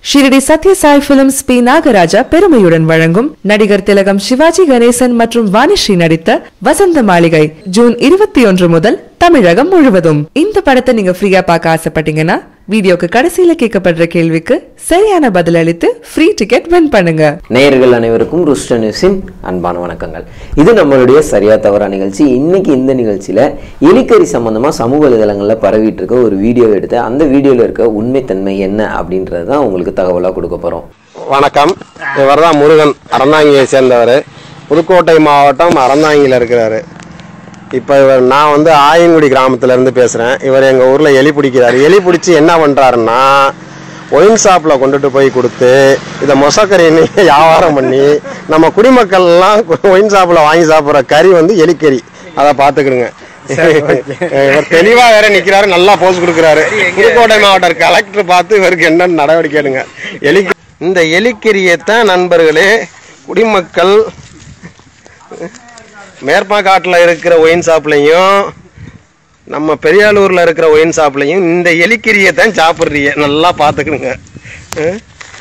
Shirdi Sathyasai films B Nagaraja பெருமையுடன் வழங்கும் நடிகர் திலகம் சிவாஜி கணேசன் மற்றும் வாணிஸ்ரீ நடித்த வசந்த மாளிகை ஜூன் இருபத்தி ஒன்று முதல் தமிழகம் முழுவதும் இந்த படத்தை நீங்க ஃப்ரீயா பார்க்க ஆசைப்பட்டீங்கன்னா வீடியோக்கு கடைசியில கேட்கப்படுற கேள்விக்கு சரியான பதில் அளித்து ஃப்ரீ டிக்கெட் வின் பண்ணுங்க நேயர்கள் அனைவருக்கும் ருஷ்ட நியூஸின் அன்பான வணக்கங்கள் இது நம்மளுடைய சரியா தவறா நிகழ்ச்சி இன்னைக்கு இந்த நிகழ்ச்சியில எலிக்கறி சம்பந்தமா சமூக வலைதளங்கள்ல பரவிட்டு இருக்க ஒரு வீடியோ எடுத்து அந்த வீடியோல இருக்க உண்மைத்தன்மை என்ன அப்படின்றது தான் உங்களுக்கு தகவலா கொடுக்க போறோம் வணக்கம் இவர் தான் முருகன் அறந்தாங்கியை சேர்ந்தவர் புதுக்கோட்டை மாவட்டம் அறந்தாங்கியில் இருக்கிறாரு இப்போ இவர் நான் வந்து ஆயங்குடி கிராமத்துல இருந்து பேசுகிறேன் இவர் எங்கள் ஊரில் எலி பிடிக்கிறாரு எலி பிடிச்சி என்ன பண்ணுறாருன்னா ஒயின் ஷாப்பில் கொண்டுட்டு போய் கொடுத்து இதை மொசக்கறின்னு வியாபாரம் பண்ணி நம்ம குடிமக்கள்லாம் ஒயின் ஷாப்பில் வாங்கி சாப்பிட்ற கறி வந்து எலிக்கறி அதை பார்த்துக்கிடுங்க இவர் தெளிவா வேற நிக்கிறாரு நல்லா போஸ் கொடுக்குறாரு புதுக்கோட்டை மாவட்ட கலெக்டர் பார்த்து இவருக்கு என்னன்னு நடவடிக்கை எடுங்க எலி இந்த எலிக்கரியைத்தான் நண்பர்களே குடிமக்கள் மேற்பாக்காட்டில் இருக்கிற ஒயின் ஷாப்லையும் நம்ம பெரியாலூர்ல இருக்கிற ஒயின் ஷாப்லையும் இந்த எலிக்கரியை தான் சாப்பிட்றீங்க நல்லா பார்த்துக்கணுங்க அஹ்?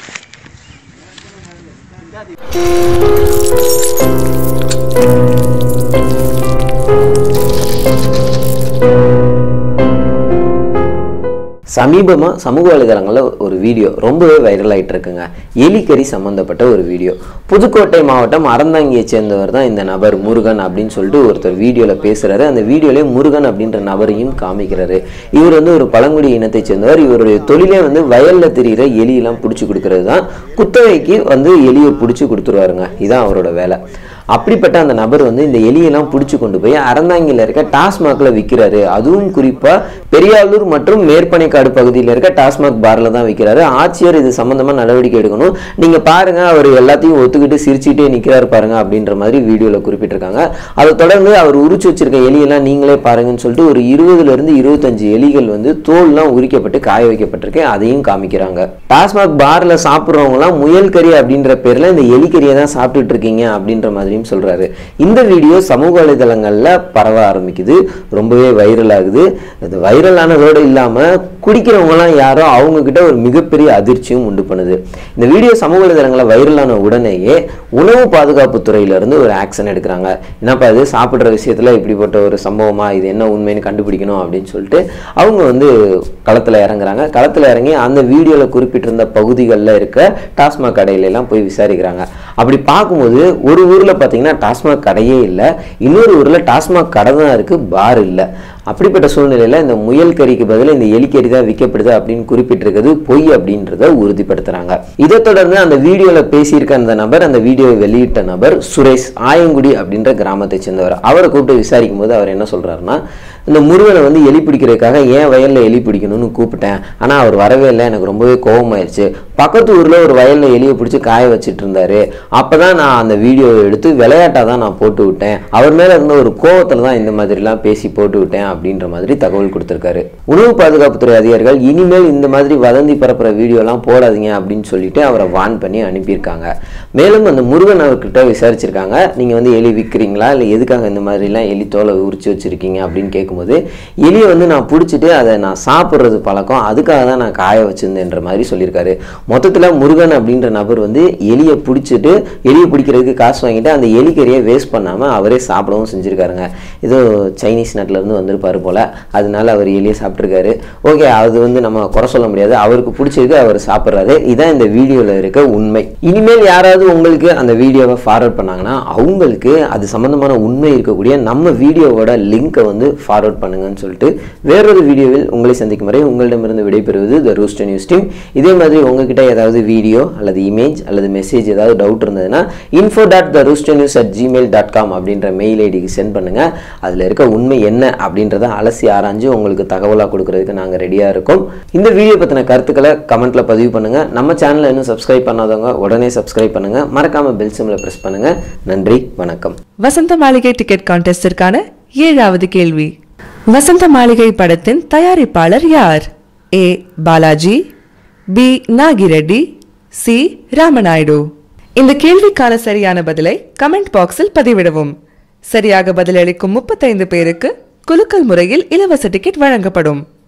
சமீபமாக சமூக வலைதளங்களில் ஒரு வீடியோ ரொம்பவே வைரல் ஆயிட்டு இருக்குங்க எலிக்கறி சம்மந்தப்பட்ட ஒரு வீடியோ புதுக்கோட்டை மாவட்டம் அறந்தாங்கியை சேர்ந்தவர் தான் இந்த நபர் முருகன் அப்படின்னு சொல்லிட்டு ஒருத்தர் வீடியோவில் பேசுகிறாரு அந்த வீடியோலேயே முருகன் அப்படின்ற நபரையும் காமிக்கிறாரு இவர் வந்து ஒரு பழங்குடி இனத்தை சேர்ந்தவர் இவருடைய தொழிலே வந்து வயலில் தெரிகிற எலியெல்லாம் பிடிச்சி கொடுக்கறது தான் குத்தகைக்கு வந்து எலியை பிடிச்சி கொடுத்துருவாருங்க இதான் அவரோட வேலை அப்படிப்பட்ட அந்த நபர் வந்து இந்த எலியெல்லாம் பிடிச்சி கொண்டு போய் அறந்தாங்கியில் இருக்க டாஸ்மாகில் விற்கிறாரு அதுவும் குறிப்பாக பெரியாளூர் மற்றும் மேற்பனைக்காடு பகுதியில் இருக்க டாஸ்மாக் பாரில் தான் விற்கிறாரு ஆட்சியர் இது சம்மந்தமாக நடவடிக்கை எடுக்கணும் நீங்கள் பாருங்க அவர் எல்லாத்தையும் ஒத்துக்கிட்டு சிரிச்சுட்டே நிற்கிறாரு பாருங்க அப்படின்ற மாதிரி வீடியோவில் குறிப்பிட்டிருக்காங்க அதை தொடர்ந்து அவர் உரிச்சு வச்சிருக்க எலியெல்லாம் நீங்களே பாருங்கன்னு சொல்லிட்டு ஒரு இருபதுல இருந்து இருபத்தஞ்சு எலிகள் வந்து தோல்லாம் உரிக்கப்பட்டு காய வைக்கப்பட்டிருக்கு அதையும் காமிக்கிறாங்க டாஸ்மாக் பார்ல சாப்பிட்றவங்கலாம் முயல் கறி அப்படின்ற பேர்ல இந்த எலிக்கறியை தான் சாப்பிட்டுட்டு இருக்கீங்க அப்படின்ற மாதிரியும் சொல்றாரு இந்த வீடியோ சமூக வலைதளங்கள்ல பரவ ஆரம்பிக்குது ரொம்பவே வைரல் ஆகுது அது வைரல் ஆனதோடு இல்லாம குடிக்கிறவங்கலாம் யாரோ அவங்க கிட்ட ஒரு மிகப்பெரிய அதிர்ச்சியும் உண்டு பண்ணுது இந்த வீடியோ சமூக வலைதளங்களில் வைரலான உடனேயே உணவு பாதுகாப்பு துறையில இருந்து ஒரு ஆக்ஷன் எடுக்கிறாங்க என்னப்பா இது சாப்பிட்ற விஷயத்துல இப்படிப்பட்ட ஒரு சம்பவமா இது என்ன உண்மைன்னு கண்டுபிடிக்கணும் அப்படின்னு சொல்லிட்டு அவங்க வந்து களத்துல இறங்குறாங்க களத்துல இறங்கி அந்த வீடியோல குறிப்பிட்டிருந்த பகுதிகளில் இருக்க டாஸ்மாக் கடையில எல்லாம் போய் விசாரிக்கிறாங்க அப்படி பார்க்கும்போது ஒரு ஊர்ல பார்த்தீங்கன்னா டாஸ்மாக் கடையே இல்லை இன்னொரு ஊர்ல டாஸ்மாக் கடை தான் இருக்கு பார் இல்லை அப்படிப்பட்ட சூழ்நிலையில இந்த முயல் கறிக்கு பதிலா இந்த எலிக்கறி தான் விற்கப்படுது அப்படின்னு குறிப்பிட்டிருக்கிறது பொய் அப்படின்றத உறுதிப்படுத்துறாங்க இதை தொடர்ந்து அந்த வீடியோல பேசியிருக்க அந்த நபர் அந்த வீடியோவை வெளியிட்ட நபர் சுரேஷ் ஆயங்குடி அப்படின்ற கிராமத்தை சேர்ந்தவர் அவரை கூப்பிட்டு விசாரிக்கும் போது அவர் என்ன சொல்றாருன்னா இந்த முருகனை வந்து எலி பிடிக்கிறதுக்காக ஏன் வயல்ல எலி பிடிக்கணும்னு கூப்பிட்டேன் ஆனா அவர் வரவே இல்லை எனக்கு ரொம்பவே கோபமாயிருச்சு பக்கத்து ஊர்ல ஒரு வயல்ல எலியை பிடிச்சி காய வச்சிட்டு இருந்தாரு அப்பதான் நான் அந்த வீடியோவை எடுத்து விளையாட்டா தான் நான் போட்டு விட்டேன் அவர் மேல இருந்த ஒரு கோவத்துல தான் இந்த மாதிரிலாம் பேசி போட்டு விட்டேன் அப்படின்ற மாதிரி தகவல் கொடுத்திருக்காரு உணவு பாதுகாப்புத்துறை அதிகாரிகள் இனிமேல் இந்த மாதிரி வதந்தி பரப்புற வீடியோலாம் போடாதீங்க அப்படின்னு சொல்லிட்டு அவரை வான் பண்ணி அனுப்பியிருக்காங்க மேலும் அந்த முருகன் அவர்கிட்ட விசாரிச்சிருக்காங்க நீங்க வந்து எலி விற்கிறீங்களா இல்லை எதுக்காக இந்த மாதிரிலாம் எலி தோலை உரிச்சு வச்சிருக்கீங்க அப்படின்னு கேட்கும்போது எலியை வந்து நான் பிடிச்சிட்டு அதை நான் சாப்பிட்றது பழக்கம் அதுக்காக தான் நான் காய வச்சிருந்தேன்ற மாதிரி சொல்லியிருக்காரு மொத்தத்தில் முருகன் அப்படின்ற நபர் வந்து எலியை பிடிச்சிட்டு எலியை பிடிக்கிறதுக்கு காசு வாங்கிட்டு அந்த எலிக்கறியை வேஸ்ட் பண்ணாமல் அவரே சாப்பிடவும் செஞ்சுருக்காருங்க ஏதோ சைனீஸ் நாட்டுல இருந்து வந்திருப்பாரு போல அதனால அவர் எலியை சாப்பிட்ருக்காரு ஓகே அது வந்து நம்ம குறை சொல்ல முடியாது அவருக்கு பிடிச்சிருக்கு அவர் சாப்பிட்றாரு இதான் இந்த வீடியோவில் இருக்க உண்மை இனிமேல் யாராவது உங்களுக்கு அந்த வீடியோவை ஃபார்வர்ட் பண்ணாங்கன்னா அவங்களுக்கு அது சம்பந்தமான உண்மை இருக்கக்கூடிய நம்ம வீடியோவோட லிங்கை வந்து ஃபார்வர்ட் பண்ணுங்கன்னு சொல்லிட்டு வேறொரு வீடியோவில் உங்களை சந்திக்கும் வரை உங்களிடமிருந்து விடைபெறுவது த ரூஸ்ட் நியூஸ் டீம் இதே மாதிரி உங்ககிட்ட ஏதாவது வீடியோ அல்லது இமேஜ் அல்லது மெசேஜ் ஏதாவது டவுட் இருந்ததுன்னா info dot the roost news at Gmail dot com அப்படின்ற மெயில் ஐடிக்கு சென்ட் பண்ணுங்க அதில் இருக்க உண்மை என்ன அப்படின்றத அலசி ஆராய்ஞ்சு உங்களுக்கு தகவலாக கொடுக்கறதுக்கு நாங்கள் ரெடியாக இருக்கோம் இந்த வீடியோ பற்றின கருத்துக்களை கமெண்ட்ல பதிவு பண்ணுங்க நம்ம சேனலை இன்னும் சப்ஸ்கிரைப் பண்ணாதவங்க உடனே சப்ஸ்கிரைப் பண்ணுங்க மறக்காம பெல் சிம்மில் ப்ரெஸ் பண்ணுங்க நன்றி வணக்கம் வசந்த மாளிகை டிக்கெட் கான்டெஸ்டிற்கான ஏழாவது கேள்வி வசந்த மாளிகை படத்தின் தயாரிப்பாளர் யார் A Balaji B Nagireddy C Ramanaidu இந்த கேள்விக்கான சரியான பதிலை கமெண்ட் பாக்ஸில் பதிவிடவும் சரியாக பதிலளிக்கும் முப்பத்தைந்து பேருக்கு குலுக்கல் முறையில் இலவச டிக்கெட் வழங்கப்படும்